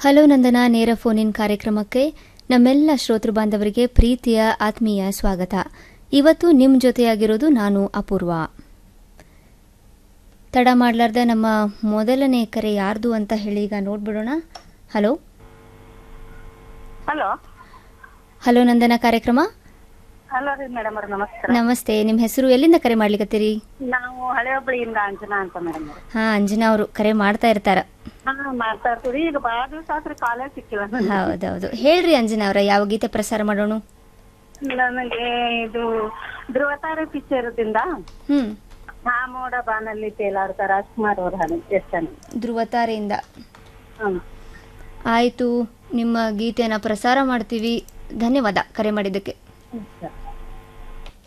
Hello ನಂದನ ನೇರ phone in ಕಾರ್ಯಕ್ರಮಕ್ಕೆ ನಮ್ಮೆಲ್ಲ ಶ್ರೋತೃ ಬಾಂಧವರಿಗೆ ಪ್ರೀತಿಯ ಆತ್ಮೀಯ ಸ್ವಾಗತ ಇವತ್ತು ನಿಮ್ಮ ಜೊತೆಯಾಗಿರೋದು ನಾನು ಅಪೂರ್ವ ತಡ ಮಾಡ್ಲಾರ್ದ ನಮ್ಮ ಮೊದಲನೇ ಕರೆ ಯಾರ್ದು ಅಂತ ಹೇಳಿ ಈಗ ನೋಡ್ಬಿಡೋಣ ಹಲೋ ಹಲೋ ಹಲೋ ನಂದನ ಕಾರ್ಯಕ್ರಮ ಹಲೋ ರೀ ಮೇಡಮ್ ಅವ್ರ ನಮಸ್ಕಾರ ನಮಸ್ತೆ ನಿಮ್ಮ ಹೆಸರು ಎಲ್ಲಿಂದ ಕರೆ ಮಾಡ್ಲಿಕತ್ತೀರಿ ನಾವು ಹಳೆ ಹುಬ್ಳಿಯಿಂದ ಅಂಜನಾ ಅಂತ ಮೇಡಮ್ ಅವ್ರ ಹಾ ಅಂಜನಾ ಅವರು ಕರೆ ಮಾಡ್ತಾ ಇರ್ತಾರ ಹಾ ಮಾಡ್ತಾ ಇರ್ತೀವಿ ಈಗ ಬಾಳ ದಿವಸ ಆತ್ರಿ ಕಾಲೇಜ್ ಸಿಕ್ಕಿಲ್ಲ ಹೌದೌದು ಹೇಳ್ರಿ ಅಂಜನಾ ಅವರ ಯಾವ ಗೀತೆ ಪ್ರಸಾರ ಮಾಡೋಣ ನನಗೆ ಇದು ಧ್ರುವತಾರೆ ಪಿಕ್ಚರ್ದಿಂದ ಹ್ಮ್ ಆ ಮೋಡ ಬಾನಲ್ಲಿ ತೇಲಾಡ್ತಾ ರಾಜ್ಕುಮಾರ್ ಅವ್ರ ಹಾಡು ಎಷ್ಟು ಚೆನ್ನಾಗಿ ಧ್ರುವತಾರೆಯಿಂದ ಹ್ಮ್ ಆಯಿತು ನಿಮ್ಮ ಗೀತೆಯನ್ನು ಪ್ರಸಾರ ಮಾಡ್ತೀವಿ ಧನ್ಯವಾದ ಕರೆ ಮಾಡಿದ್ದಕ್ಕೆ ಹ್ಮ್, ಸರಿ.